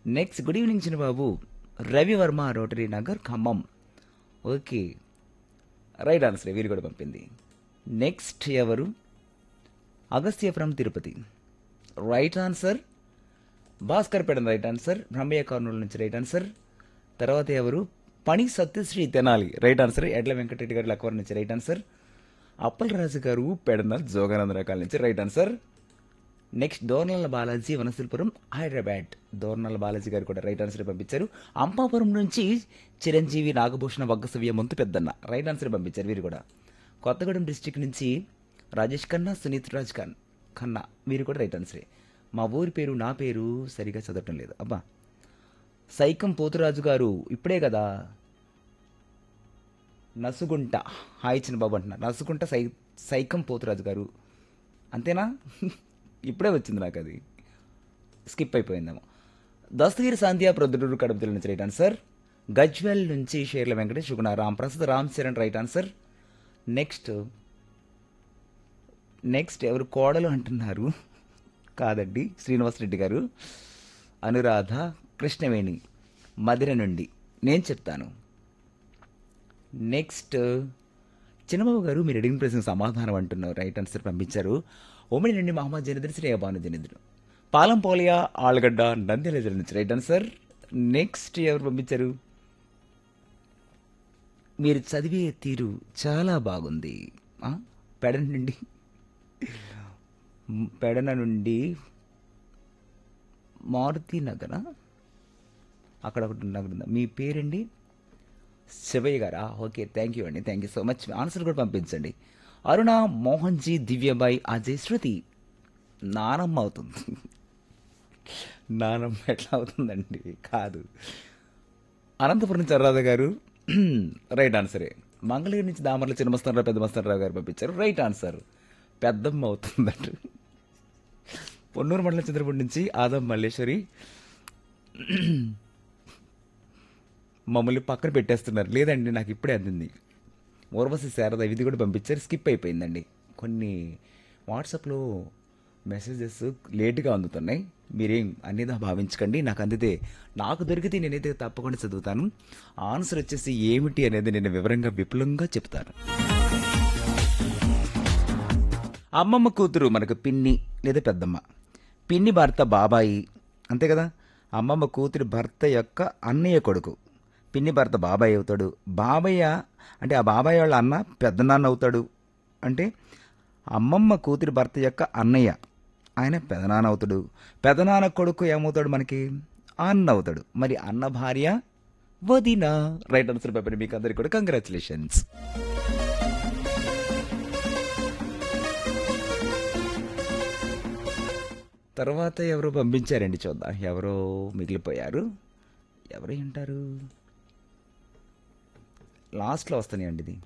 Next good evening Chinnababu Ravivarma Rotary Nagar Khammam okay right answer వీరు కూడా పంపింది నెక్స్ట్ ఎవరు Agastya from Tirupati right answer Bhaskar Pedan right answer Brahmaiah Kurnool నుంచి రైట్ ఆన్సర్ తర్వాత ఎవరు పని సత్యశ్రీ తెనాలి రైట్ ఆన్సర్ ఎడ్ల వెంకటరెడ్డి గారు లక్వర్ నుంచి రైట్ ఆన్సర్ అప్పలరాజు గారు పెడన జోగానంద రకాల నుంచి right answer next Dornala Balaji Vanasthalipuram Hyderabad Dornala Balaji గారు కూడా రైట్ ఆన్సర్ పంపించారు అంపాపురం నుంచి చిరంజీవి నాగభూషణ వగ్గసవ్య ముందు పెద్దన్న రైట్ ఆన్సర్ పంపించారు వీరు కూడా కొత్తగూడెం డిస్టిక్ నుంచి రాజేష్ ఖన్నా సునీత్ రాజ్ ఖాన్ ఖన్నా వీరు కూడా రైట్ ఆన్సరే మా ఊరి పేరు నా పేరు సరిగా చదవటం లేదు అబ్బా సైకం పోతురాజు గారు ఇప్పుడే కదా నసుగుంట హాయ్ చిన్న బాబు అంటున్నారు నసుగుంట సై సైకం పోతురాజు గారు అంతేనా ఇప్పుడే వచ్చింది నాకు అది స్కిప్ అయిపోయిందేమో దస్తగిరి సాంధ్య ప్రొద్దుటూరు కడప నుంచి రైట్ ఆన్సర్ గజ్వెల్ నుంచి Sherla Venkatesh Guna Ram Prasad Ram Charan right answer next next ఎవరు కోడలు అంటున్నారు కాదండి శ్రీనివాసరెడ్డి గారు అనురాధ కృష్ణవేణి మదిర నుండి నేను చెప్తాను నెక్స్ట్ చిన్నబాబు గారు మీరు అడిగిన ప్రశ్న సమాధానం అంటున్నారు రైట్ ఆన్సర్ పంపించారు ఉమ్మడి నుండి మహమ్మద్ జనిద్ర శ్రేయ భాను జనిద్రుడు పాలం పోలియా ఆలుగడ్డ నంద్యాల జిల్లా నుంచి రైట్ ఆన్సర్ నెక్స్ట్ ఎవరు పంపించారు మీరు చదివే తీరు చాలా బాగుంది ఆ? పెడన నుండి పెడన నుండి మారుతి నగర అక్కడ ఒకటి నగరం ఉందా? మీ పేరండి శివయ్య గారా ఓకే థ్యాంక్ యూ అండి thank you so much answer కూడా పంపించండి అరుణ మోహన్ జీ దివ్యబాయ్ అజయ్ శృతి నానమ్మ అవుతుంది నానమ్మ ఎట్లా అవుతుందండి కాదు అనంతపురం చర్రాధ గారు రైట్ ఆన్సరే మంగళగిరి నుంచి దామర్ల చిన్నమస్తానరావు పెద్ద మస్తానరావు గారు పంపించారు రైట్ ఆన్సర్ పెద్దమ్మ అవుతుందంట పొన్నూరు మండలం చంద్రపూడి నుంచి ఆదం మల్లేశ్వరి మమ్మల్ని పక్కన పెట్టేస్తున్నారు లేదండి నాకు ఇప్పుడే అందింది ఊర్వశి శారద ఇది కూడా పంపించారు స్కిప్ అయిపోయిందండి కొన్ని వాట్సాప్లో మెసేజెస్ లేట్గా అందుతున్నాయి మీరేం అన్నిదా భావించకండి నాకు అందితే నాకు దొరికితే నేనైతే తప్పకుండా చదువుతాను ఆన్సర్ వచ్చేసి ఏమిటి అనేది నేను వివరంగా విపులంగా చెప్తాను అమ్మమ్మ కూతురు మనకు పిన్ని లేదా పెద్దమ్మ పిన్ని భర్త బాబాయి అంతే కదా అమ్మమ్మ కూతురి భర్త యొక్క అన్నయ్య కొడుకు పిన్ని భర్త బాబాయ్ అవుతాడు బాబయ్య అంటే ఆ బాబాయ్ వాళ్ళ అన్న పెద్దనాన్న అవుతాడు అంటే అమ్మమ్మ కూతురి భర్త యొక్క అన్నయ్య ఆయన పెదనాన్న అవుతాడు పెదనాన్న కొడుకు ఏమవుతాడు మనకి అన్న అవుతాడు మరి అన్న భార్య వదిన రైట్ ఆన్సర్ పేపర్ మీకు అందరికి కూడా కంగ్రాచులేషన్స్ తర్వాత ఎవరో పంపించారండి చూద్దాం ఎవరో మిగిలిపోయారు ఎవరు ఉంటారు లాస్ట్లో వస్తాయండి ఇది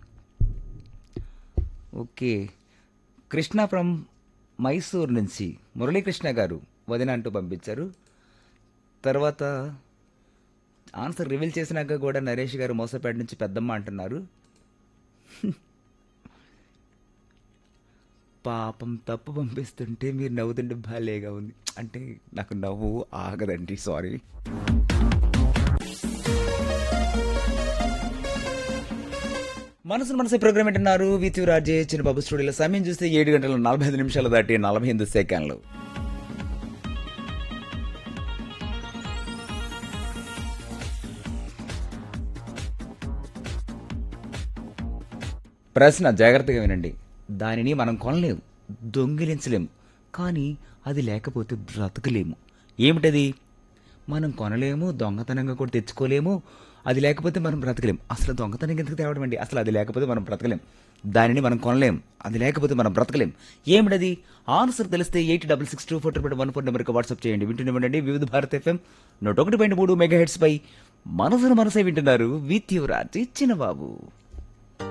ఓకే కృష్ణ ఫ్రమ్ మైసూర్ నుంచి మురళీకృష్ణ గారు వదిన అంటూ పంపించారు తర్వాత ఆన్సర్ రివీల్ చేసినాక కూడా నరేష్ గారు మోసపేట నుంచి పెద్దమ్మ అంటున్నారు పాపం తప్పు పంపిస్తుంటే మీరు నవ్వుతుంటే భలేగా ఉంది అంటే నాకు నవ్వు ఆగదండి సారీ మనసు మనసు ప్రోగ్రామ్ వింటున్నారు విత్ రాజే చిన్నబాబు స్టూడియోలో సమయం చూస్తే ఏడు గంటల నలభై ఐదు నిమిషాలు దాటి నలభై ఎనిమిది సెకండ్లు ప్రశ్న జాగ్రత్తగా వినండి దానిని మనం కొనలేము దొంగిలించలేము కానీ అది లేకపోతే బ్రతకలేము ఏమిటది మనం కొనలేము దొంగతనంగా కూడా తెచ్చుకోలేము అది లేకపోతే మనం బ్రతకలేం అసలు దొంగతనం ఎందుకు తేవడం అండి అసలు అది లేకపోతే మనం బ్రతకలేం దానిని మనం కొనలేం అది లేకపోతే మనం బ్రతకలేం ఏమిటది ఆన్సర్ తెలిస్తే eight double six two four triple one four నెంబర్కి వాట్సాప్ చేయండి వింటున్నామండి వివిధ భారత్ ఎఫ్ఎం నూట ఒకటి పాయింట్ మూడు మెగా హెడ్స్ పై మనసును మనసే వింటున్నారు విత్ యువరాజ్ ఇచ్చిన బాబు